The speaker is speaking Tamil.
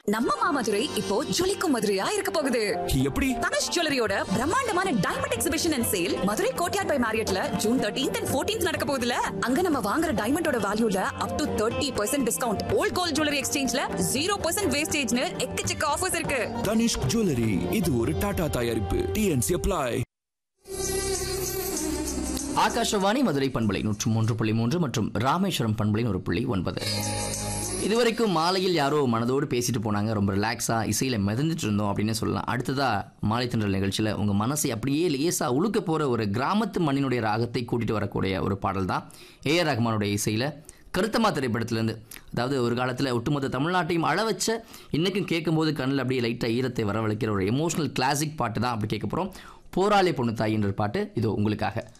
நம்ம மாமதுரை இப்போ ஜொலிக்கும் மதுரையா இருக்க போகுது எப்படி தனுஷ் ஜுவல்லரியோட பிரம்மாண்டமான diamond exhibition and sale Madurai courtyard by மேரியட்ல ஜூன் தேர்ட்டீன்த் அண்ட் ஃபோர்டீன்த் நடக்க போகுதுல அங்க நம்ம வாங்குற டைமண்டோட வேல்யூல up to thirty percent discount old gold jewellery எக்ஸ்சேஞ்ச்ல ஜீரோ பர்சன்ட் வேஸ்டேஜ்னு எக்கச்சக்க ஆஃபர்ஸ் இருக்கு தனிஷ்க் ஜுவல்லரி இது ஒரு டாடா தயாரிப்பு டிஎன்சி அப்ளை ஆகாஷவாணி மதுரை பண்பலை நூற்று மூன்று புள்ளி மூன்று மற்றும் ராமேஸ்வரம் பண்பலை ஒரு புள்ளி ஒன்பது இதுவரைக்கும் மாலையில் யாரோ மனதோடு பேசிட்டு போனாங்க ரொம்ப ரிலாக்ஸாக இசையில் மிதந்துட்டு இருந்தோம் அப்படின்னு சொல்லலாம் அடுத்ததாக மாலை திண்டல் நிகழ்ச்சியில் உங்கள் மனசை அப்படியே லேசாக உழுக்க போகிற ஒரு கிராமத்து மண்ணினுடைய ராகத்தை கூட்டிகிட்டு வரக்கூடிய ஒரு பாடல் தான் ஏஆர் ரஹ்மானுடைய இசையில் கருத்தம்மா திரைப்படத்திலேருந்து அதாவது ஒரு காலத்தில் ஒட்டுமொத்த தமிழ்நாட்டையும் அள வச்ச இன்றைக்கும் கேட்கும்போது கண்ணில் அப்படியே லைட்டாக ஈரத்தை வரவழைக்கிற ஒரு எமோஷனல் கிளாசிக் பாட்டு தான் அப்படி கேட்க போகிறோம் போராளி பொண்ணு தாயின்ற பாட்டு இதோ உங்களுக்காக